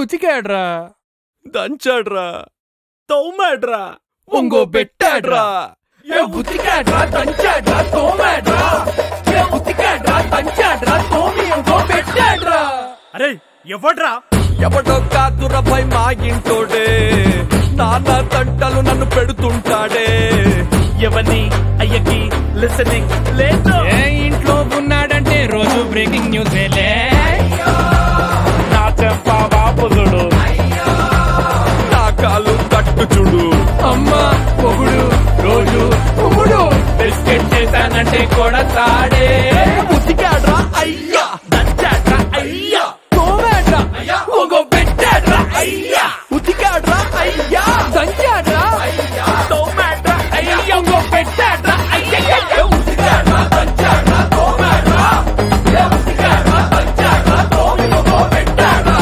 ఉతికాడ్రా దంచాడ్రా తౌమాడ్రా ఒంగో పెట్టాడ్రా ఏ ఉతికాడ్రా దంచాడ్రా తోమాడ్రా ఏ ఉతికాడ్రా దంచాడ్రా తోమి ఒంగో పెట్టాడ్రా అరే ఎవడ్రా ఎవడో కాదురా భయ్ మా ఇంటోడే నాన్న తంటలు నన్ను పెడుతుంటాడే ఎవని అయ్యకి లిసనింగ్ లేదు ఏ ఇంట్లో ఉన్నాడంటే రోజు బ్రేకింగ్ న్యూస్ నా చెంప వాపుదుడు నా కాలు తట్టు చూడు అమ్మా పొగుడు రోజు పొగుడు బిస్కెట్ చేశానంటే కొడతాడే ఉతికాడ్రా అయ్యా దంచాడ్రా అయ్యా తోమాడ్రా ఒంగో పెట్టాడ్రా అయ్యా ఉతికాడ్రా అయ్యా దంచాడ్రా తోమాడ్రా అయ్యా ఒంగో పెట్టాడ్రా అయ్యయ్య ఉతికాడ్రా దంచాడ్రా తోమాడ్రా ఏ ఉతికాడ్రా దంచాడ్రా తోమి ఒంగో పెట్టాడ్రా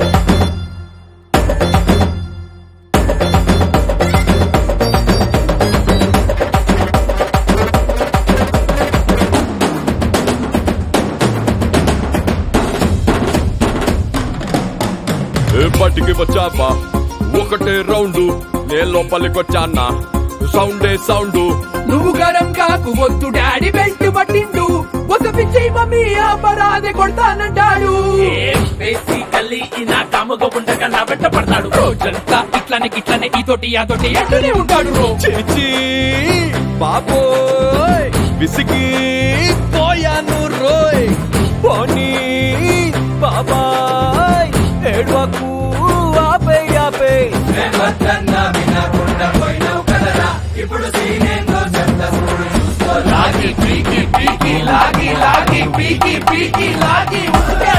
బయటికి వచ్చావా ఒకటే రౌండ్ నే లోపలికి వచ్చానా సౌండే సౌండ్ నువ్వు గరం కాకు వద్దు డాడీ బెల్ట్ పట్టిండు వసపించి మమ్మీ అపరాధి కొడతానంటాడు బేసికల్లీ నా కాముగా ఉండగా నా వెంట పడతాడు రోజంతా ఇట్లనే ఇట్లనే ఈతోటి అతోటి అంటూనే ఉంటాడు రో చిచి బాబోయ్ విసిగి పోయాను రోయ్ పోనీ బాబాయ్ ఏడ్వకు ఆపే ఆపే లాగి పీకి పీకి లాగి లాగి పీకి పీకి లాగి ఉతికే